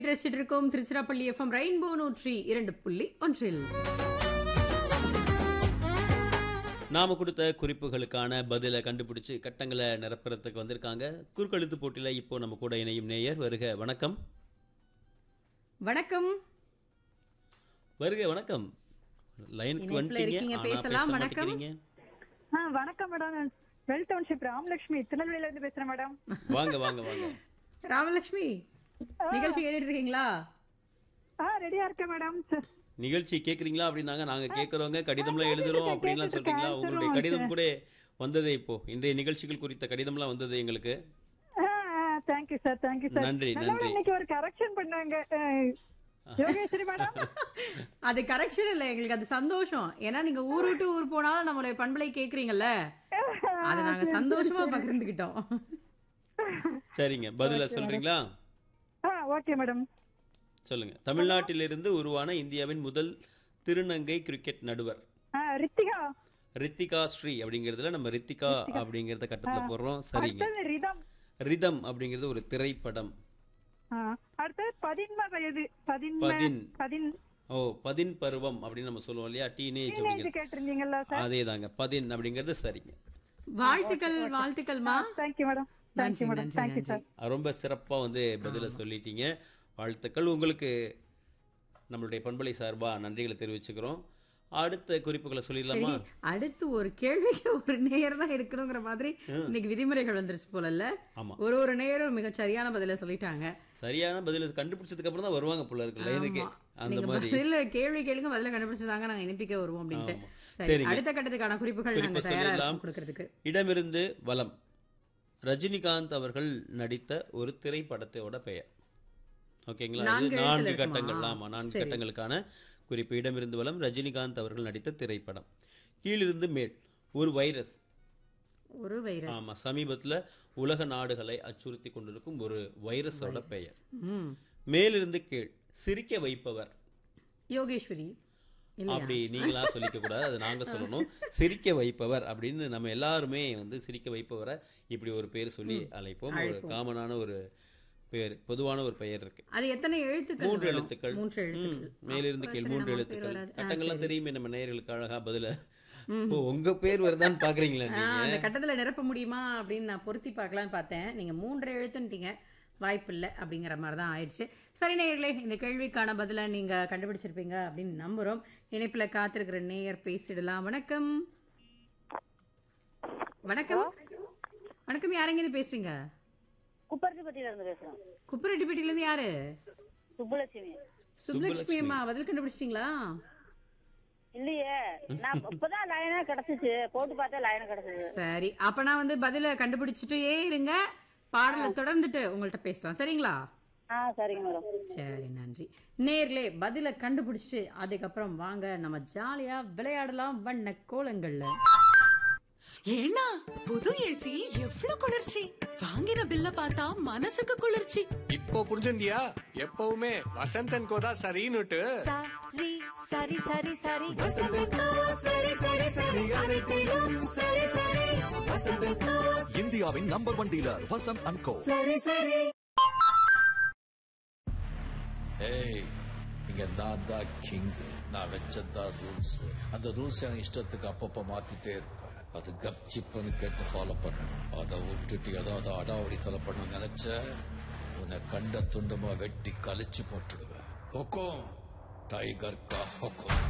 ரசிச்சிட்டு இருக்கோம் Tiruchirappalli FM rainbow நூற்றி இரண்டு புள்ளி ஒன்றில் நாம கொடுத்த குறிப்புகளுக்கான பதிலை கண்டுபிடிச்சு கட்டங்களை நிரப்புறதுக்கு வந்திருக்காங்க குறுக்கெழுத்து போட்டியில இப்போ நம்ம கூட இணையும் நேயர் வருக வணக்கம் வணக்கம் வருக வணக்கம் லைனுக்கு இணைப்புல வந்துட்டீங்க இருக்கீங்க, ஆனா பேசலாம், பேச வணக்கம். மாட்டேங்கிறீங்க. ஆ வணக்கம் மேடம் நான் வெல் டவுன்ஷிப் ராமலட்சுமி திருநெல்வேலியில இருந்து பேசுறேன் மேடம் வாங்க வாங்க வாங்க ராமலட்சுமி நிகழ்ச்சி கேட்டுட்டு இருக்கீங்களா ஆ ரெடியா இருக்கேன் மேடம் நிகழ்ச்சி கேக்குறீங்களா அப்படின்னாங்க நாங்க கேக்குறவங்க கடிதம்லாம் எழுதுறோம் அப்படின்லாம் சொல்றீங்களா உங்களுடைய கடிதம் கூட வந்ததே இப்போ இன்றைய நிகழ்ச்சிகள் குறித்த கடிதம்லாம் வந்தது எங்களுக்கு தேங்க்யூ சார் தேங்க்யூ சார் நன்றி, நல்ல நன்றி. இன்னைக்கு ஒரு கரெக்ஷன் பண்ணாங்க அஹ், யோகேஸ்வரி மேடம் அது கரெக்ஷன் இல்ல எங்களுக்கு அது சந்தோஷம் ஏன்னா நீங்க ஊர் விட்டு ஊர் போனாலும் நம்மளுடைய பண்பலை கேக்குறீங்கல்ல அதை நாங்க சந்தோஷமா பகிர்ந்துகிட்டோம் சரிங்க பதில சொல்றீங்களா ஆ ஓகே மேடம் சொல்லுங்க தமிழ்நாட்டிலிருந்து உருவான இந்தியாவின் முதல் திருநங்கை கிரிக்கெட் நடுவர் ஆ ரித்திகா ரித்திகா ஸ்ரீ அப்படிங்கிறதுல நம்ம ரித்திகா அப்படிங்கறத கட்டத்துல போடுறோம் சரிங்க அடுத்தது ரிதம் ரிதம் அப்படிங்கிறது ஒரு திரைப்படம் ஆ, அடுத்தது பதின்ம வயது பதின்ம பதின். பதின் ஓ பதின் பருவம் அப்படின்னு நம்ம சொல்லுவோம் இல்லையா டீனேஜ் டீனேஜ் அப்படிங்கிறது கேட்டிருந்தீங்கல்ல சார் அதே தாங்க பதின் அப்படிங்கிறது சரிங்க வாழ்த்துக்கள் வாழ்த்துக்கள்மா தேங்க்யூ மேடம் தேங்க்யூ நன்றி, மேடம் நன்றி, தேங்க்யூ நன்றி. சார் அஹ் ரொம்ப சிறப்பா வந்து பதில சொல்லிட்டீங்க வாழ்த்துக்கள் உங்களுக்கு நம்மளுடைய பண்பலை சார்பா நன்றிகளை தெரிவிச்சுக்கிறோம் அடுத்த குறிப்புகளை சொல்லிடலாமா சரி அடுத்து ஒரு கேள்விக்கு ஒரு நேயர் தான் எடுக்கணுங்கிற மாதிரி இன்னைக்கு விதிமுறைகள் வந்துருச்சு போலல்ல ஆமா ஒரு ஒரு நேரம் மிக சரியான பதில சொல்லிட்டாங்க சரியான பதில கண்டுபிடிச்சதுக்கு அப்புறம் தான் வருவாங்க போல இருக்கு லைனுக்கு ஆமா. அந்த நீங்க மாதிரி பதில கேள்வி கேளுங்க பதில கண்டுபிடிச்சதாங்க நாங்க இணைப்பிக்க வருவோம் அப்படின்ட்டு ஆமா. சரி சரிங்க. அடுத்த கட்டத்துக்கான குறிப்புகள் குறிப்பு நாங்க தயாரா சொல்லிடலாம். இருக்கோம் கொடுக்கறதுக்கு இடமிருந்து வலம் ரஜினிகாந்த் அவர்கள் நடித்த ஒரு திரைப்படத்தோட பெயர் ஓகேங்களா இது நான்கு நான்கு எழுத்துல கட்டங்கள் இருக்குமா? ஆமா நான்கு சரி. கட்டங்களுக்கான குறிப்பு இடமிருந்து வலம் ரஜினிகாந்த் அவர்கள் நடித்த திரைப்படம் கீழிருந்து மேல் ஒரு வைரஸ் ஒரு வைரஸ் ஆமா சமீபத்துல உலக நாடுகளை அச்சுறுத்தி கொண்டிருக்கும் ஒரு வைரஸோட பெயர் ம். மேலிருந்து கீழ் சிரிக்க வைப்பவர் யோகேஸ்வரி இல்லையா அப்படி நீங்களா சொல்லிக்க கூடாது அது நாங்க சொல்லணும் சிரிக்க வைப்பவர் அப்படின்னு நம்ம எல்லாருமே வந்து சிரிக்க வைப்பவரை இப்படி ஒரு பேர் சொல்லி அழைப்போம் ஒரு காமனான ஒரு பேர் பொதுவான ஒரு பெயர் இருக்கு அது எத்தனை எழுத்துக்கள் மூன்று வரும்? எழுத்துக்கள் மூன்று எழுத்துக்கள் ம், மேலிருந்து அப்புறம் கீழ் சரி, மூன்று நம்ம பேர் எழுத்துக்கள் வராது. ஆ, கட்டங்கள்லாம் சரி. தெரியுமே நம்ம நேயர்களுக்கு அழகா பதில ஓ உங்க பேர் வருதான்னு பாக்குறீங்களா ஆ, நீங்க அந்த கட்டத்துல நிரப்ப முடியுமா அப்படின்னு நான் பொருத்தி பார்க்கலான்னு பார்த்தேன் நீங்க மூன்று எழுத்துன்ட்டீங்க வாய்ப்பு இல்லை அப்படிங்கிற மாதிரி தான் ஆயிடுச்சு சரி நேயர்களே இந்த கேள்விக்கான பதிலை நீங்க கண்டுபிடிச்சிருப்பீங்க அப்படின்னு நம்புறோம் இணைப்புல காத்திருக்கிற நேயர் பேசிடலாம் வணக்கம் வணக்கம் வணக்கம் யாரெங்க இது பேசுறீங்க குப்பரத்திப்பட்டியில இருந்து பேசுறோம் குப்பரெட்டிப்பட்டியில இருந்து யாரு சுப்புலட்சுமி சுப்லட்சுமி அம்மா பதில் கண்டுபிடிச்சிட்டீங்களா இல்லையே நான் இப்பதான் லைனா கிடைச்சிச்சு போட்டு பார்த்தா லைனா கிடைச்சது சரி அப்ப நான் வந்து பதில கண்டுபிடிச்சிட்டே இருங்க பாடலை தொடர்ந்துட்டு உங்கள்ட்ட பேசலாம் சரிங்களா ஆ சரிங்க மேடம் சரி நன்றி நேர்லே பதில கண்டுபிடிச்சிட்டு அதுக்கப்புறம் வாங்க நம்ம ஜாலியா விளையாடலாம் வண்ண கோலங்கள்ல ஏன்னா புது ஏசி எவ்ளோ குளிர்ச்சி வாங்கின பில்ல பார்த்தா மனசுக்கு குளிர்ச்சி இப்போ புரிஞ்சுண்டியா எப்பவுமே வசந்தன் கோதா சரின்னுட்டு சரி சரி சரி சரி வசந்தக்கா சரி சரி சரி அனைத்திலும் சரி சரி வசந்தக்கா இந்தியாவின் number one dealer Vasanth and Co சரி சரி ஏய் இங்க நான் தான் கிங் நான் வச்சதான் ரூல்ஸ் அந்த ரூல்ஸ் என் இஷ்டத்துக்கு அப்பப்ப மாத்திட்டே இருப்பேன் அது கப்சிப்புன்னு கேட்டு ஃபாலோ பண்ணணும் அதை விட்டுட்டு ஏதாவது அடாவடி பண்ண நினைச்ச உன்னை கண்ட துண்டமா வெட்டி கழிச்சு போட்டுடுவேன் ஹொக்கோம் டைகர் கா ஹொக்கோம்